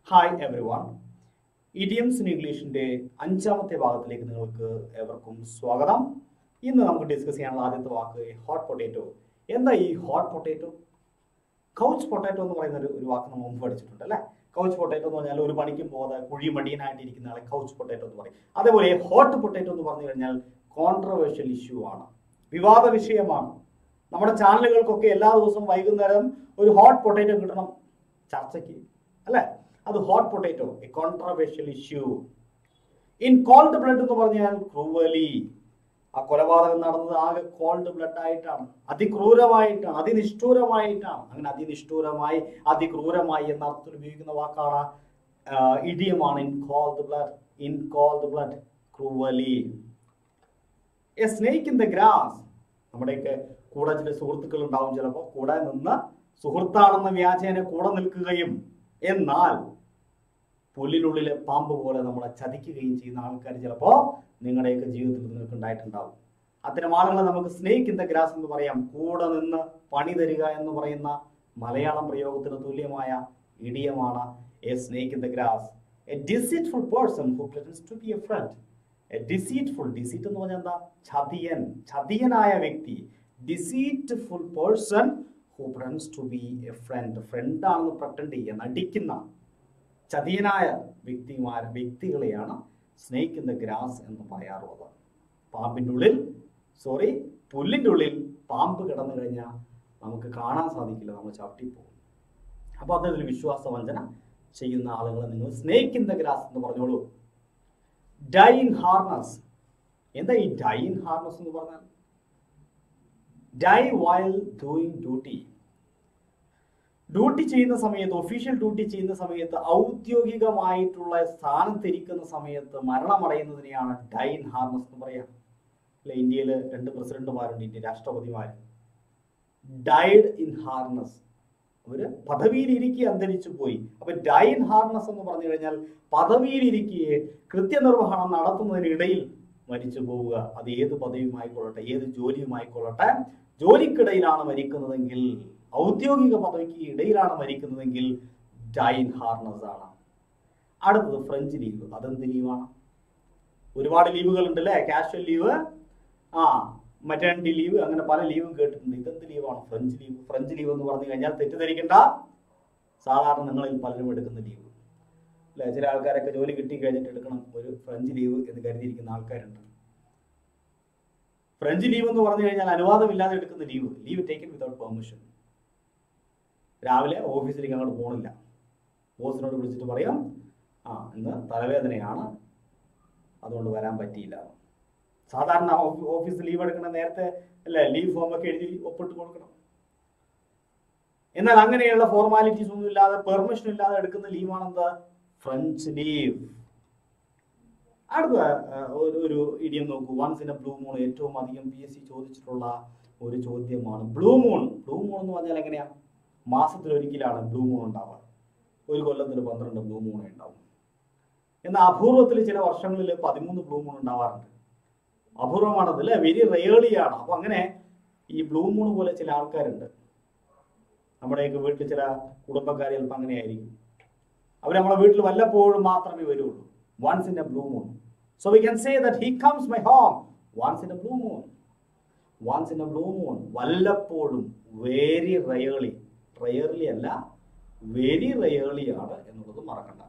hi everyone idioms in ഇംഗ്ലീഷിന്റെ അഞ്ചാമത്തെ ഭാഗത്തിലേക്ക് നിങ്ങൾക്ക് ഏവർക്കും സ്വാഗതം ഇന്ന് നമുക്ക് ഡിസ്കസ് ചെയ്യാനുള്ള ആദ്യത്തെ വാക്ക് ഹോട്ട് പൊട്ടേറ്റോ എന്താ ഈ ഹോട്ട് പൊട്ടേറ്റോ കൗച്ച് പൊട്ടാറ്റോ എന്ന് പറയുന്ന ഒരു ഒരു വാക്ക് നമ്മൾ മുമ്പ് പഠിച്ചിട്ടുണ്ട് അല്ലേ കൗച്ച് പൊട്ടാറ്റോ എന്ന് പറഞ്ഞാൽ ഒരു പണിക്കും പോകാതെ കുഴി മടിയനായിട്ട് ഇരിക്കുന്ന ആളെ കൗച്ച് പൊട്ടാറ്റോ എന്ന് പറയും അതേപോലെ ഹോട്ട് പൊട്ടാറ്റോ എന്ന് പറഞ്ഞു കഴിഞ്ഞാൽ കോൺട്രവേഴ്ഷ്യൽ ഇഷ്യൂ ആണ് വിവാദ വിഷയമാണ് നമ്മുടെ ചാനലുകൾക്കൊക്കെ എല്ലാ ദിവസവും വൈകുന്നേരം ഒരു ഹോട്ട് പൊട്ടാറ്റോ കിട്ടണം ചർച്ചയ്ക്ക് അല്ലേ അത് hot potato a controversial issue in cold blood എന്ന് പറഞ്ഞാൽ ക്രൂവലി ആ കൊലപാതകം നടന്നത് ആകെ കോൾഡ് ബ്ലഡ് ആയിട്ടാണ് അതിക്രൂരമായിട്ടാണ് അതിനിഷ്ഠൂരമായിട്ടാണ് അങ്ങനെ അതിനിഷ്ഠൂരമായി അതിക്രൂരമായി എന്ന അർത്ഥത്തിൽ ഉപയോഗിക്കുന്ന വാക്കാണ് ഇഡിയമാണ് in cold blood in cold blood cruelly a snake in the grass നമ്മുടെയൊക്കെ കൂടെ ചില സുഹൃത്തുക്കൾ ഉണ്ടാവും ചിലപ്പോൾ കൂടെ നിന്ന് സുഹൃത്താണെന്ന വ്യാജേന കൂടെ നിൽക്കുകയും എന്നാൽ പുല്ലിനുള്ളിലെ പാമ്പ് പോലെ നമ്മളെ ചതിക്കുകയും ചെയ്യുന്ന ആൾക്കാർ ചിലപ്പോൾ നിങ്ങളുടെയൊക്കെ ജീവിതത്തിൽ നിങ്ങൾക്ക് ഉണ്ടായിട്ടുണ്ടാവും അത്തരം ആളുകളെ നമുക്ക് സ്നേക്ക് ഇൻ ദ ഗ്രാസ് എന്ന് പറയാം കൂടെ നിന്ന് പണി തരിക എന്ന് പറയുന്ന മലയാളം പ്രയോഗത്തിന് തുല്യമായ ഇടിയമാണ് a snake in the grass a deceitful person who pretends to be a friend a deceitful deceit എന്ന് പറഞ്ഞാൽ എന്താ ചതിയൻ ചതിയനായ വ്യക്തി deceitful person who pretends to be a friend friend ആണെന്ന് പ്രട്ടൻഡ് ചെയ്യുക നടിക്കുന്ന ചതിയനായ വ്യക്തിമാർ വ്യക്തികളെയാണ് സ്നേക്ക് ഇൻ ദ ഗ്രാസ് എന്ന് പറയാറുള്ളത് പാമ്പിൻ്റെ ഉള്ളിൽ സോറി പുല്ലിൻ്റെ ഉള്ളിൽ പാമ്പ് കിടന്നു കഴിഞ്ഞാൽ നമുക്ക് കാണാൻ സാധിക്കില്ല നമ്മൾ ചവിട്ടിപ്പോകും അപ്പോൾ അതിൽ വിശ്വാസവഞ്ചന ചെയ്യുന്ന ആളുകളെ നിങ്ങൾ സ്നേക്ക് ഇൻ ദ ഗ്രാസ് എന്ന് പറഞ്ഞോളൂ ഡൈൻ ഹാർനസ് എന്താ ഈ ഡൈൻ ഹാർനസ് എന്ന് പറഞ്ഞാൽ die while doing duty duty ചെയ്യുന്ന സമയത്ത് ഒഫീഷ്യൽ ഡ്യൂട്ടി ചെയ്യുന്ന സമയത്ത് ഔദ്യോഗികമായിട്ടുള്ള സ്ഥാനത്തിരിക്കുന്ന സമയത്ത് മരണമടയുന്നതിനെയാണ് ഡൈൻ ഹാർനസ് എന്ന് പറയാം അല്ലെ ഇന്ത്യയിൽ രണ്ട് പ്രസിഡന്റുമാരുണ്ട് ഇന്ത്യൻ രാഷ്ട്രപതിമാർ ഡൈഡ് ഇൻ ഹാർനസ് അവര് പദവിയിലിരിക്കെ അന്തരിച്ചു പോയി അപ്പൊ ഡൈൻ ഹാർനസ് എന്ന് പറഞ്ഞു കഴിഞ്ഞാൽ പദവിയിലിരിക്കെ കൃത്യനിർവഹണം നടത്തുന്നതിനിടയിൽ മരിച്ചു പോവുക അത് ഏത് പദവിയുമായിക്കൊള്ളട്ടെ ഏത് ജോലിയുമായിക്കൊള്ളട്ടെ ജോലിക്കിടയിലാണ് മരിക്കുന്നതെങ്കിൽ ഔദ്യോഗിക പദവിക്ക് ഇടയിലാണ് മരിക്കുന്നതെങ്കിൽ ഡൈൻ ഹാർനസ് ആണ് അടുത്തത് ഫ്രഞ്ച് ലീവ് അതെന്ത് ലീവാണ് ഒരുപാട് ലീവുകൾ ഉണ്ട് അല്ലേ കാഷ്വൽ ലീവ് ആ മറ്റേണിറ്റി ലീവ് അങ്ങനെ പല ലീവും കേട്ടിട്ടുണ്ട് ഇതെന്ത് ലീവാണ് ഫ്രഞ്ച് ലീവ് ഫ്രഞ്ച് ലീവ് എന്ന് പറഞ്ഞു കഴിഞ്ഞാൽ തെറ്റിദ്ധരിക്കേണ്ട സാധാരണ നിങ്ങളിൽ പലരും എടുക്കുന്ന ലീവ് അല്ലെ ചില ആൾക്കാരൊക്കെ ജോലി കിട്ടി കഴിഞ്ഞിട്ട് എടുക്കണം ഒരു ഫ്രഞ്ച് ലീവ് എന്ന് കരുതിയിരിക്കുന്ന ആൾക്കാരുണ്ട് ഫ്രഞ്ച് ലീവ് എന്ന് പറഞ്ഞു കഴിഞ്ഞാൽ അനുവാദമില്ലാതെ എടുക്കുന്ന leave leave taken without permission രാവിലെ ഓഫീസിലേക്ക് അങ്ങോട്ട് പോകണില്ല ബോസിനോട് വിളിച്ചിട്ട് പറയാം ആ ഇന്ന് തലവേദനയാണ് അതുകൊണ്ട് വരാൻ പറ്റിയില്ല സാധാരണ ഓഫീസ് ലീവ് എടുക്കണ നേരത്തെ അല്ലേ ലീവ് ഫോം ഒക്കെ എഴുതി ഒപ്പിട്ട് കൊടുക്കണം എന്നാൽ അങ്ങനെയുള്ള ഫോർമാലിറ്റീസ് ഒന്നും ഇല്ലാതെ പെർമിഷൻ ഇല്ലാതെ എടുക്കുന്ന ലീവാണെന്ത് ഫ്രഞ്ച് ലീവ് അടുത്ത ഒരു ഒരു ഇടിയം നോക്കൂ once in a blue moon ഏറ്റവും അധികം പി എസ് സി ചോദിച്ചിട്ടുള്ള ഒരു ചോദ്യമാണ് ബ്ലൂ മൂൺ ബ്ലൂ മൂൺ എന്ന് പറഞ്ഞാൽ എങ്ങനെയാ മാസത്തിൽ ഒരിക്കലാണ് ബ്ലൂ മൂൺ ഉണ്ടാവുക ഒരു കൊല്ലത്തിൽ പന്ത്രണ്ട് ബ്ലൂ മൂൺ ഉണ്ടാവും എന്നാൽ അപൂർവത്തിൽ ചില വർഷങ്ങളിൽ പതിമൂന്ന് ബ്ലൂ മൂൺ ഉണ്ടാവാറുണ്ട് അപൂർവമാണത് അല്ലേ വെരി റേളിയാണ് അപ്പൊ അങ്ങനെ ഈ ബ്ലൂ മൂൺ പോലെ ചില ആൾക്കാരുണ്ട് നമ്മുടെയൊക്കെ വീട്ടിൽ ചില കുടുംബക്കാർ ചിലപ്പോൾ അങ്ങനെ ആയിരിക്കും അവർ നമ്മളെ വീട്ടിൽ വല്ലപ്പോഴും മാത്രമേ വരുള്ളൂ once in a blue moon so we can say that he comes my home once in a blue moon once in a blue moon വല്ലപ്പോഴും വെരി റയർലി റയർലി അല്ല വെരി റയർലി ആണ് എന്നുള്ളത് മറക്കണ്ട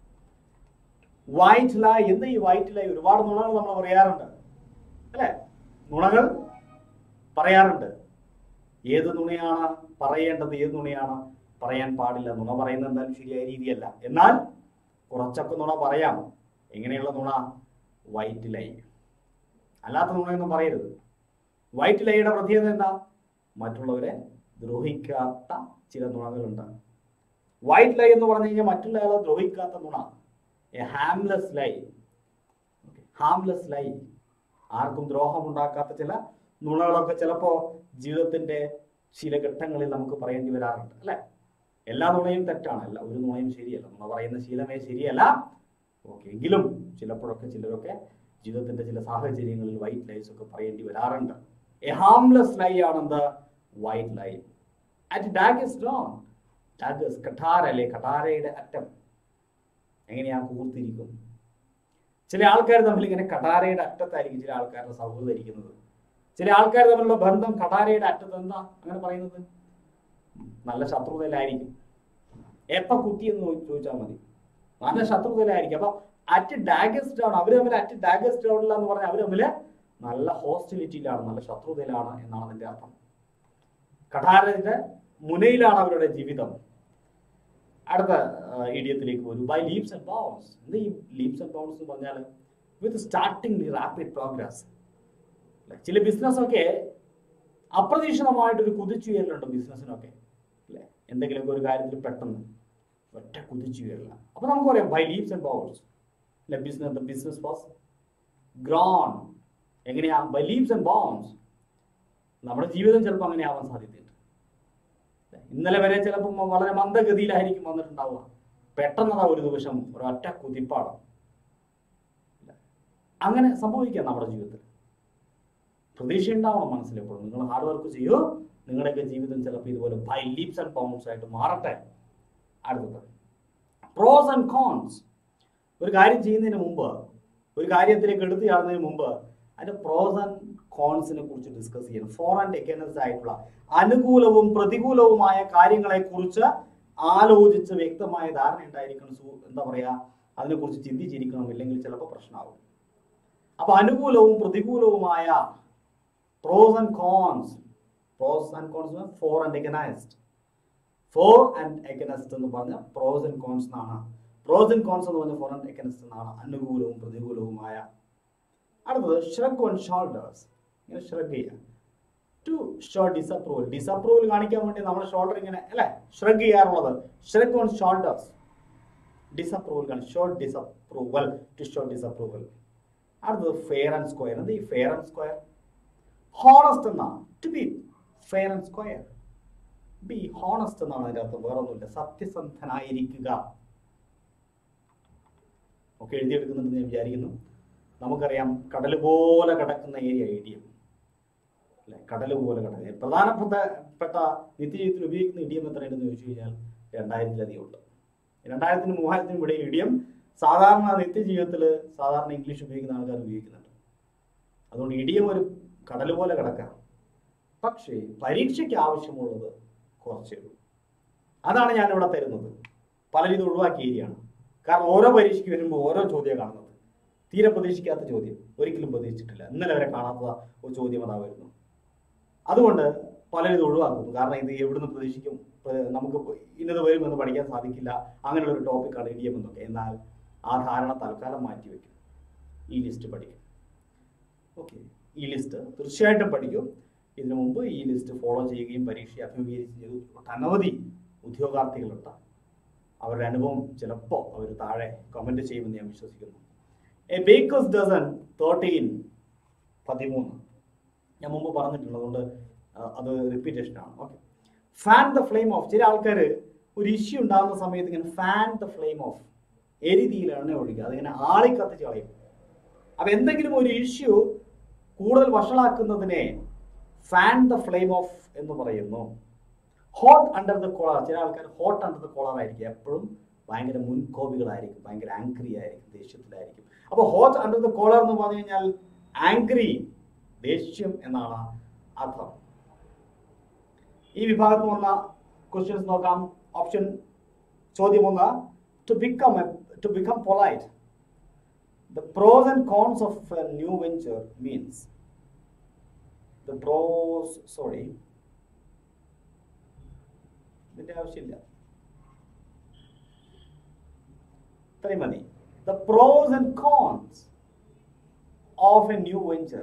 വൈറ്റ് ലൈ എന്താ ഈ വൈറ്റ് ലൈ ഒരുപാട് നുണകൾ നമ്മൾ പറയാറുണ്ട് അല്ലേ നുണകൾ പറയാറുണ്ട് ഏത് നുണയാണ് പറയേണ്ടത് ഏത് നുണയാണ് പറയാൻ പാടില്ല നുണ പറയുന്നത് എന്തായാലും ശരിയായ രീതിയല്ല എന്നാൽ കുറച്ചൊക്കെ നുണ പറയാം എങ്ങനെയുള്ള നുണ വൈറ്റ് ലൈ അല്ലാത്ത നുണയൊന്നും പറയരുത് വൈറ്റ് ലൈയുടെ പ്രത്യേകത എന്താ മറ്റുള്ളവരെ ദ്രോഹിക്കാത്ത ചില നുണകളുണ്ട് വൈറ്റ് ലൈ എന്ന് പറഞ്ഞു കഴിഞ്ഞാൽ മറ്റുള്ളയാളെ ദ്രോഹിക്കാത്ത നുണ a harmless lie harmless lie ആർക്കും ദ്രോഹം ഉണ്ടാക്കാത്ത ചില നുണകളൊക്കെ ചിലപ്പോൾ ജീവിതത്തിന്റെ ചില ഘട്ടങ്ങളിൽ നമുക്ക് പറയേണ്ടി വരാറുണ്ട് അല്ലെ എല്ലാ നുണയും തെറ്റാണ് അല്ല ഒരു നുണയും ശരിയല്ല നുണ പറയുന്ന ശീലമേ ശരിയല്ല ഓക്കെ എങ്കിലും ചിലപ്പോഴൊക്കെ ചിലരൊക്കെ ജീവിതത്തിന്റെ ചില സാഹചര്യങ്ങളിൽ വൈറ്റ് ലൈസ് ഒക്കെ പറയേണ്ടി വരാറുണ്ട് എ ഹാംലെസ് ലൈ ആണെന്ത് white lie at daggers drawn dagger കഠാര അല്ലെ കഠാരയുടെ അറ്റം എങ്ങനെയാ കൂർത്തിരിക്കും ചില ആൾക്കാർ തമ്മിൽ ഇങ്ങനെ കടാരയുടെ അറ്റത്തായിരിക്കും ചില ആൾക്കാരുടെ സൗഹൃദം ഇരിക്കുന്നത് ചില ആൾക്കാർ തമ്മിലുള്ള ബന്ധം കടാരയുടെ അറ്റത്ത് എന്താ അങ്ങനെ പറയുന്നത് നല്ല ശത്രുതയിലായിരിക്കും എപ്പ കുത്തിയെന്ന് ചോ- ചോദിച്ചാൽ മതി നല്ല ശത്രുതയിലായിരിക്കും അപ്പൊ അറ്റ് ഡാഗസ് ഡൗൺ അവർ തമ്മിൽ അറ്റ് ഡാഗസ് ഡൗണില്ല എന്ന് പറഞ്ഞാൽ അവർ തമ്മിൽ നല്ല ഹോസ്റ്റിലിറ്റിയിലാണ് നല്ല ശത്രുതയിലാണ് എന്നാണ് അതിന്റെ അർത്ഥം കഠാരത്തിന്റെ മുനയിലാണ് അവരുടെ ജീവിതം അടുത്ത ഇഡിയത്തിലേക്ക് വരും ബൈ ലീപ്സ് ആൻഡ് ബൗൺസ് എന്ത് ഈ ലീപ്സ് ആൻഡ് ബൗൺസ് എന്ന് പറഞ്ഞാൽ വിത്ത് സ്റ്റാർട്ടിംഗ് റാപ്പിഡ് പ്രോഗ്രസ് ചില ബിസിനസ്സൊക്കെ അപ്രതീക്ഷിതമായിട്ടൊരു കുതിച്ചുയരലുണ്ട് ബിസിനസ്സിനൊക്കെ അല്ലേ എന്തെങ്കിലുമൊക്കെ ഒരു കാര്യത്തിൽ പെട്ടെന്ന് ഒറ്റ കുതിച്ചുയരില്ല അപ്പൊ നമുക്ക് പറയാം ബൈ ലീപ്സ് ആൻഡ് ബൗൺസ് അല്ലെ business the business was grown എങ്ങനെയാ ബൈ ലീപ്സ് ആൻഡ് ബൗൺസ് നമ്മുടെ ജീവിതം ചിലപ്പോൾ അങ്ങനെ ആവാൻ സാധ്യതയുണ്ട് ഇന്നലെ വരെ ചിലപ്പോൾ വളരെ മന്ദഗതിയിലായിരിക്കും വന്നിട്ടുണ്ടാവുക പെട്ടെന്നതാ ഒരു ദിവസം ഒരൊറ്റ കുതിപ്പാണ് അങ്ങനെ സംഭവിക്കാം നമ്മുടെ ജീവിതത്തിൽ പ്രതീക്ഷ ഉണ്ടാവണം മനസ്സിലെപ്പോഴും നിങ്ങൾ ഹാർഡ് വർക്ക് ചെയ്യൂ നിങ്ങളുടെയൊക്കെ ജീവിതം ചിലപ്പോൾ ഇതുപോലെ ബൈ ലീപ്സ് ആൻഡ് പൗണ്ട്സ് ആയിട്ട് മാറട്ടെ അടുത്തത് പ്രോസ് ആൻഡ് കോൺസ് ഒരു കാര്യം ചെയ്യുന്നതിന് മുമ്പ് ഒരു കാര്യത്തിലേക്ക് എടുത്തു ചാടുന്നതിന് മുമ്പ് അതിന്റെ പ്രോസ് ആൻഡ് കോൺസിനെ കുറിച്ച് ഡിസ്കസ് ചെയ്യണം ഫോർ ആൻഡ് എഗനസ്റ്റ് ആയിട്ടുള്ള അനുകൂലവും പ്രതികൂലവുമായ കാര്യങ്ങളെ കുറിച്ച് ആലോചിച്ച് വ്യക്തമായ ധാരണ ഉണ്ടായിരിക്കണം സു- എന്താ പറയാ അതിനെക്കുറിച്ച് ചിന്തിച്ചിരിക്കണം ഇല്ലെങ്കിൽ ചിലപ്പോൾ പ്രശ്നമാകും അപ്പൊ അനുകൂലവും പ്രതികൂലവുമായ pros and cons pros and cons for and against for and against എന്ന് പറഞ്ഞ പ്രോസ് ആൻഡ് കോൺസ് എന്നാണ് പ്രോസ് ആൻഡ് കോൺസ് എന്ന് പറഞ്ഞ ഫോർ ആൻഡ് എഗനസ്റ്റ് എന്നാണ് അനുകൂലവും പ്രതികൂലവുമായ അടുത്തത് ഷ്രഗ് ഓൺ ഷോൾഡേഴ്സ് ഇങ്ങനെ ഷ്രഗ് ചെയ്യുക ടു ഷോ ഡിസപ്രൂവൽ ഡിസപ്രൂവൽ കാണിക്കാൻ വേണ്ടി നമ്മൾ ഷോൾഡർ ഇങ്ങനെ അല്ലെ ഷ്രഗ് ചെയ്യാറുള്ളത് ഷ്രഗ് ഓൺ ഷോൾഡേഴ്സ് ഡിസപ്രൂവൽ കാണും show disapproval to show disapproval അടുത്തത് ഫെയർ ആൻഡ് സ്ക്വയർ എന്ത് ഈ ഫെയർ ആൻഡ് സ്ക്വയർ ഹോണസ്റ്റ് എന്നാ to be fair and square be honest എന്നാണ് അതിന്റെ അർത്ഥം വേറെ ഒന്നുമില്ല സത്യസന്ധനായിരിക്കുക ഒക്കെ എഴുതിയെടുക്കുന്നുണ്ടെന്ന് ഞാൻ വിചാരിക്കുന്നു നമുക്കറിയാം കടൽ പോലെ കിടക്കുന്ന ഏരിയ ഇടിയം അല്ലെ കടൽ പോലെ കിടക്കുന്ന പ്രധാനപ്പെട്ട പെട്ട നിത്യജീവിതത്തിൽ ഉപയോഗിക്കുന്ന ഇടിയം എത്രയുണ്ടെന്ന് ചോദിച്ചു കഴിഞ്ഞാൽ രണ്ടായിരത്തിലധികം ഉണ്ട് രണ്ടായിരത്തിനും മൂവായിരത്തിനും ഇടയിൽ ഇടിയം സാധാരണ നിത്യജീവിതത്തിൽ സാധാരണ ഇംഗ്ലീഷ് ഉപയോഗിക്കുന്ന ആൾക്കാർ ഉപയോഗിക്കുന്നുണ്ട് അതുകൊണ്ട് ഇടിയം ഒരു കടൽ പോലെ കിടക്കാം പക്ഷേ പരീക്ഷയ്ക്ക് ആവശ്യമുള്ളത് കുറച്ചേ ഉള്ളൂ അതാണ് ഞാൻ ഇവിടെ തരുന്നത് പലരും ഇത് ഒഴിവാക്കിയ ഏരിയയാണ് കാരണം ഓരോ പരീക്ഷയ്ക്ക് വരുമ്പോൾ ഓരോ ചോദ്യം കാണുന്നത് തീരെ പ്രതീക്ഷിക്കാത്ത ചോദ്യം ഒരിക്കലും പ്രതീക്ഷിച്ചിട്ടില്ല ഇന്നലെ വരെ കാണാത്ത ഒരു ചോദ്യം അതാ വരുന്നു അതുകൊണ്ട് പലരും ഇത് ഒഴിവാക്കുന്നു കാരണം ഇത് എവിടുന്ന് പ്രതീക്ഷിക്കും പ്ര- നമുക്ക് ഇന്നത് വരുമെന്ന് പഠിക്കാൻ സാധിക്കില്ല അങ്ങനെയുള്ള ഒരു ടോപ്പിക്കാണ് ഇടിയം എന്നൊക്കെ എന്നാൽ ആ ധാരണ തൽക്കാലം മാറ്റി വെക്കും ഈ ലിസ്റ്റ് പഠിക്കും ഓക്കെ ഈ ലിസ്റ്റ് തീർച്ചയായിട്ടും പഠിക്കും ഇതിനു മുമ്പ് ഈ ലിസ്റ്റ് ഫോളോ ചെയ്യുകയും പരീക്ഷയെ അഭിമുഖീകരിച്ച് ചെയ്തു അനവധി ഉദ്യോഗാർത്ഥികളുണ്ട് അവരുടെ അനുഭവം ചിലപ്പോൾ അവർ താഴെ കമന്റ് ചെയ്യുമെന്ന് ഞാൻ വിശ്വസിക്കുന്നു എ ബേക്കേഴ്സ് ഡസൺ തേർട്ടീൻ പതിമൂന്ന് ഞാൻ മുമ്പ് പറഞ്ഞിട്ടുണ്ട് അതുകൊണ്ട് ആ, അത് റിപ്പീറ്റേഷൻ ആണ് okay fan the flame of ചില ആൾക്കാർ ഒരു ഇഷ്യൂ ഉണ്ടാകുന്ന സമയത്ത് ഇങ്ങനെ ഫാൻ ദ ഫ്ലെയിം ഓഫ് എരിതിയിൽ എണ്ണ ഒഴിക്കുക അതിങ്ങനെ ആളി കത്തിച്ച് കളയും അപ്പൊ എന്തെങ്കിലും ഒരു ഇഷ്യൂ കൂടുതൽ വഷളാക്കുന്നതിനെ ഫാൻ ദ ഫ്ലെയിം ഓഫ് എന്ന് പറയുന്നു ഹോട്ട് അണ്ടർ ദ കോളർ ചില ആൾക്കാർ ഹോട്ട് അണ്ടർ ദ കോളർ ആയിരിക്കും എപ്പോഴും ഭയങ്കര മുൻകോപികളായിരിക്കും ഭയങ്കര ആംഗ്രി ആയിരിക്കും ദേഷ്യത്തിലായിരിക്കും അപ്പോൾ ഹോട്ട് അണ്ടർ ദ കോളർ എന്ന് പറഞ്ഞു കഴിഞ്ഞാൽ ആംഗ്രി ദേഷ്യം എന്നാണ് അർത്ഥം ഈ വിഭാഗത്തിൽ വന്ന ക്വസ്റ്റ്യൻസ് നോക്കാം ഓപ്ഷൻ ചോദ്യം ഒന്ന് to become to become polite The pros and cons of a new venture means the pros, sorry, ഇതിന്റെ ആവശ്യമില്ല ഇത്രയും മതി the pros and cons of a new venture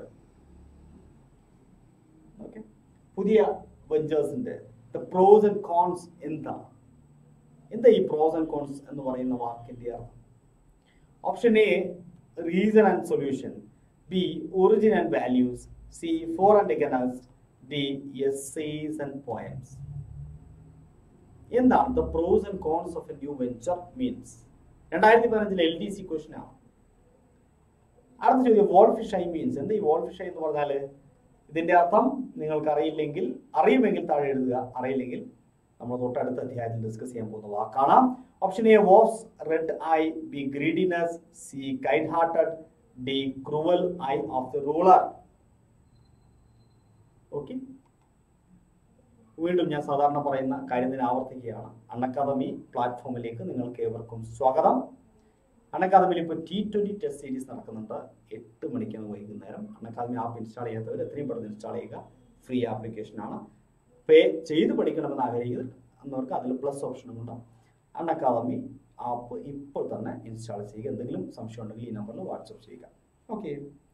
okay പുതിയ വെഞ്ചേഴ്സിന്റെ ദ പ്രോസ് ആൻഡ് കോൺസ് എന്താണ് എന്താ ഈ പ്രോസ് ആൻഡ് കോൺസ് എന്ന് പറയുന്ന വാക്കിന്റെ അർത്ഥം option A reason and solution B origin and values C for and against D essays and poems എന്താണ് the pros and cons of a new venture means രണ്ടായിരത്തി പതിനഞ്ചിലെ എൽ ഡി സി ക്വസ്റ്റൻ ആണ് അടുത്ത ചോദ്യം വോൾ ഫിഷ് ഐ മീൻസ് എന്താ ഈ wall fish I എന്ന് പറഞ്ഞാല് ഇതിന്റെ അർത്ഥം നിങ്ങൾക്ക് അറിയില്ലെങ്കിൽ അറിയുമെങ്കിൽ താഴെ എഴുതുക അറിയില്ലെങ്കിൽ നമ്മൾ തൊട്ടടുത്ത അധ്യായത്തിൽ ഡിസ്കസ് ചെയ്യാൻ പോകുന്ന വാക്കാണ് option A was red eye B greediness C kind hearted D cruel eye of the ruler okay വീണ്ടും ഞാൻ സാധാരണ പറയുന്ന കാര്യം തന്നെ ആവർത്തിക്കുകയാണ് അൺഅക്കാദമി പ്ലാറ്റ്ഫോമിലേക്ക് നിങ്ങൾക്ക് ഏവർക്കും സ്വാഗതം അൺഅക്കാദമിയിൽ ഇപ്പോൾ ടി ട്വന്റി ടെസ്റ്റ് സീരീസ് നടക്കുന്നുണ്ട് എട്ട് മണിക്കാണ് വൈകുന്നേരം അൺഅക്കാദമി ആപ്പ് ഇൻസ്റ്റാൾ ചെയ്യാത്തവർ എത്രയും പെട്ടെന്ന് ഇൻസ്റ്റാൾ ചെയ്യുക ഫ്രീ ആപ്ലിക്കേഷൻ ആണ് പേ ചെയ്ത് പഠിക്കണമെന്ന് ആഗ്രഹിക്കുന്നവർക്ക് അതിൽ പ്ലസ് ഓപ്ഷനും ഉണ്ട് അൺഅക്കാദമി ആപ്പ് ഇപ്പോൾ തന്നെ ഇൻസ്റ്റാൾ ചെയ്യുക എന്തെങ്കിലും സംശയം ഉണ്ടെങ്കിൽ ഈ നമ്പറിൽ വാട്സപ്പ് ചെയ്യുക ഓക്കെ